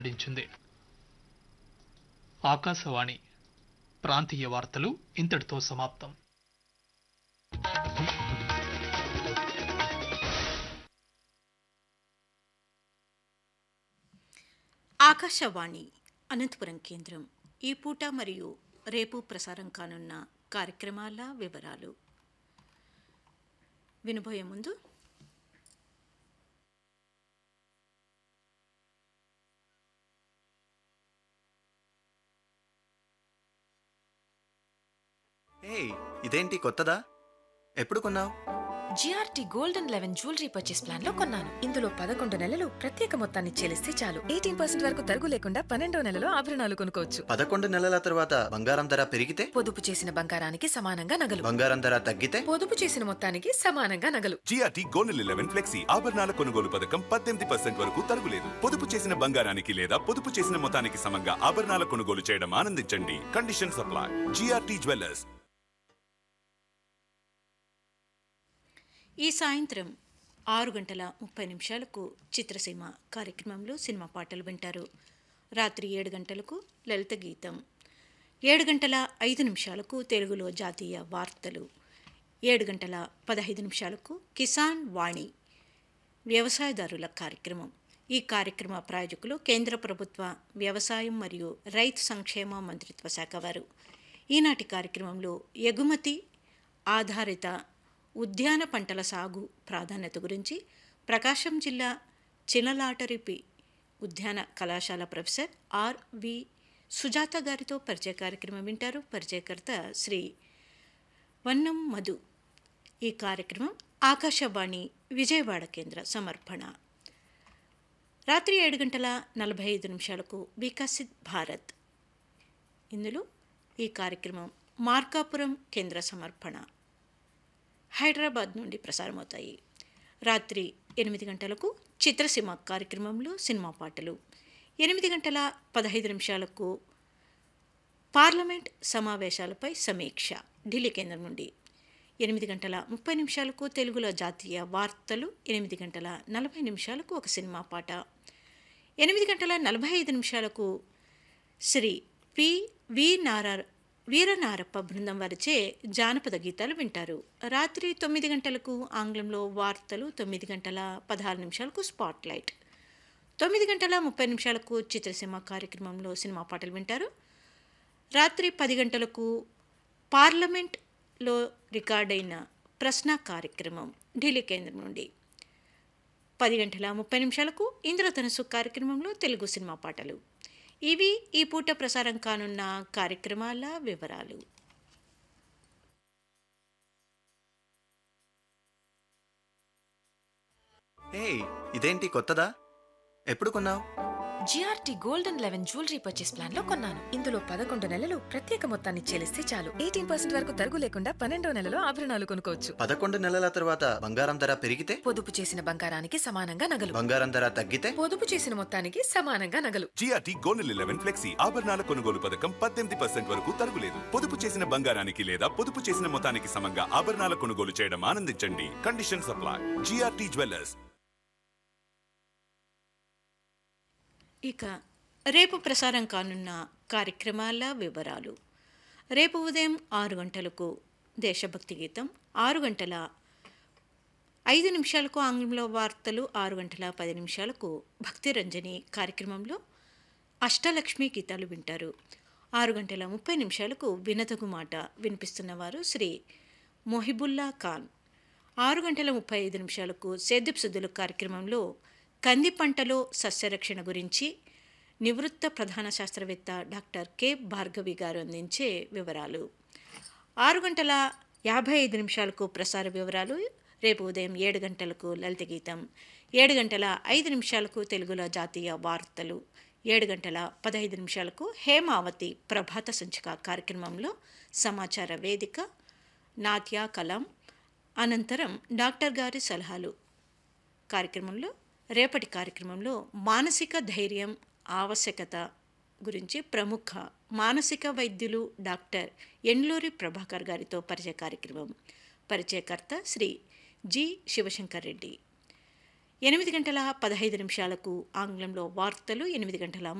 వెల్లడించింది ఆకాశవాణి ప్రాంతీయ వార్తలు ఇంతటితో సమాప్తం ఆకాశవాణి అనంతపురం కేంద్రం ఈ పూట మరియు రేపు ప్రసారం కానున్న కార్యక్రమాల వివరాలు వినబోయే ముందు ఏయ్ ఇదేంటి కొత్తదా ఎప్పుడు కొన్నావు GRT gold and eleven jewellery purchase plan లో కొన్నాను ఇందులో పదకొండు నెలలు ప్రత్యేక మొత్తాన్ని చెల్లిస్తే చాలు ఎయిటీన్ పర్సెంట్ వరకు తరుగు లేకుండా పన్నెండో నెలలో ఆభరణాలు కొనుక్కోవచ్చు పదకొండు నెలల తర్వాత బంగారం ధర పెరిగితే పొదుపు చేసిన బంగారానికి సమానంగా నగలు బంగారం ధర తగ్గితే పొదుపు చేసిన మొత్తానికి సమానంగా నగలు జిఆర్టీ గోల్డ్ లెవెన్ ఫ్లెక్సీ ఆభరణాల కొనుగోలు పథకం పద్దెనిమిది పర్సెంట్ వరకు తరుగులేదు పొదుపు చేసిన బంగారానికి లేదా పొదుపు చేసిన మొత్తానికి సమంగా ఆభరణాల కొనుగోలు చేయడం ఆనందించండి కండిషన్ సప్లై జిఆర్టీ జ్యువెలర్స్ ఈ సాయంత్రం ఆరు గంటల ముప్పై నిమిషాలకు చిత్రసీమ కార్యక్రమంలో సినిమా పాటలు వింటారు రాత్రి ఏడు గంటలకు లలిత గీతం ఏడు గంటల ఐదు నిమిషాలకు తెలుగులో జాతీయ వార్తలు ఏడు గంటల పదహైదు నిమిషాలకు కిసాన్ వాణి వ్యవసాయదారుల కార్యక్రమం ఈ కార్యక్రమ ప్రాయోజకులు కేంద్ర ప్రభుత్వ వ్యవసాయం మరియు రైతు సంక్షేమ మంత్రిత్వ శాఖ వారు ఈనాటి కార్యక్రమంలో ఎగుమతి ఆధారిత ఉద్యాన పంటల సాగు ప్రాధాన్యత గురించి ప్రకాశం జిల్లా చినలాటరిపి ఉద్యాన కళాశాల ప్రొఫెసర్ ఆర్ వి సుజాత గారితో పరిచయ కార్యక్రమం వింటారు పరిచయకర్త శ్రీ వన్నం మధు ఈ కార్యక్రమం ఆకాశవాణి విజయవాడ కేంద్ర సమర్పణ రాత్రి ఏడు గంటల నలభై ఐదు నిమిషాలకు వికసిత్ భారత్ ఇందులో ఈ కార్యక్రమం మార్కాపురం కేంద్ర సమర్పణ హైదరాబాద్ నుండి ప్రసారమవుతాయి రాత్రి ఎనిమిది గంటలకు చిత్రసీమ కార్యక్రమంలో సినిమా పాటలు ఎనిమిది గంటల పదహైదు నిమిషాలకు పార్లమెంట్ సమావేశాలపై సమీక్ష ఢిల్లీ కేంద్రం నుండి ఎనిమిది గంటల ముప్పై నిమిషాలకు తెలుగులో జాతీయ వార్తలు ఎనిమిది గంటల నలభై నిమిషాలకు ఒక సినిమా పాట ఎనిమిది గంటల నలభై ఐదు నిమిషాలకు శ్రీ పి వి నారార్ వీరనారప్ప బృందం వారిచే జానపద గీతాలు వింటారు రాత్రి తొమ్మిది గంటలకు ఆంగ్లంలో వార్తలు తొమ్మిది గంటల పదహారు నిమిషాలకు స్పాట్ లైట్ తొమ్మిది గంటల ముప్పై నిమిషాలకు చిత్రసీమ కార్యక్రమంలో సినిమా పాటలు వింటారు రాత్రి పది గంటలకు పార్లమెంట్లో రికార్డైన ప్రశ్న కార్యక్రమం ఢిల్లీ కేంద్రం నుండి పది గంటల ముప్పై నిమిషాలకు ఇంద్రధనుసు కార్యక్రమంలో తెలుగు సినిమా పాటలు ఇవి ఈ పూట ప్రసారం కానున్న కార్యక్రమాల వివరాలు ఏయ్ ఇదేంటి కొత్తదా ఎప్పుడు కొన్నావు GRT gold and eleven jewellery purchase plan లో కొన్నాను ఇందులో పదకొండు నెలలు ప్రత్యేక మొత్తాన్ని చెల్లిస్తే చాలు ఎయిటీన్ పర్సెంట్ వరకు తరుగు లేకుండా పన్నెండో నెలలో ఆభరణాలు కొనుక్కోవచ్చు పదకొండు నెలల తర్వాత బంగారం ధర పెరిగితే పొదుపు చేసిన బంగారానికి సమానంగా నగలు బంగారం ధర తగ్గితే పొదుపు చేసిన మొత్తానికి సమానంగా నగలు జిఆర్టీ గోల్డ్ లెవెన్ ఫ్లెక్సీ ఆభరణాల కొనుగోలు పథకం పద్దెనిమిది పర్సెంట్ వరకు తరుగులేదు పొదుపు చేసిన బంగారానికి లేదా పొదుపు చేసిన మొత్తానికి సమంగా ఆభరణాల కొనుగోలు చేయడం ఆనందించండి కండిషన్ సప్లై జిఆర్టీ జ్యువెలర్స్ ఇక రేపు ప్రసారం కానున్న కార్యక్రమాల వివరాలు రేపు ఉదయం ఆరు గంటలకు దేశభక్తి గీతం ఆరు గంటల ఐదు నిమిషాలకు ఆంగ్లంలో వార్తలు ఆరు గంటల పది నిమిషాలకు భక్తి రంజని కార్యక్రమంలో అష్టలక్ష్మి గీతాలు వింటారు ఆరు గంటల ముప్పై నిమిషాలకు వినతగు మాట వినిపిస్తున్నవారు శ్రీ మొహిబుల్లా ఖాన్ ఆరు గంటల ముప్పై ఐదు నిమిషాలకు సేద్యపు సుద్దులు కార్యక్రమంలో కంది పంటలో సస్యరక్షణ గురించి నివృత్త ప్రధాన శాస్త్రవేత్త డాక్టర్ కె భార్గవి గారు అందించే వివరాలు ఆరు గంటల యాభై ఐదు నిమిషాలకు ప్రసార వివరాలు రేపు ఉదయం ఏడు గంటలకు లలిత గీతం ఏడు గంటల ఐదు నిమిషాలకు తెలుగులో జాతీయ వార్తలు ఏడు గంటల పదహైదు నిమిషాలకు హేమావతి ప్రభాత సంచిక కార్యక్రమంలో సమాచార వేదిక నాట్య కలాం అనంతరం డాక్టర్ గారి సలహాలు కార్యక్రమంలో రేపటి కార్యక్రమంలో మానసిక ధైర్యం ఆవశ్యకత గురించి ప్రముఖ మానసిక వైద్యులు డాక్టర్ ఎండ్లూరి ప్రభాకర్ గారితో పరిచయ కార్యక్రమం పరిచయకర్త శ్రీ జి శివశంకర్ రెడ్డి ఎనిమిది గంటల పదహైదు నిమిషాలకు ఆంగ్లంలో వార్తలు ఎనిమిది గంటల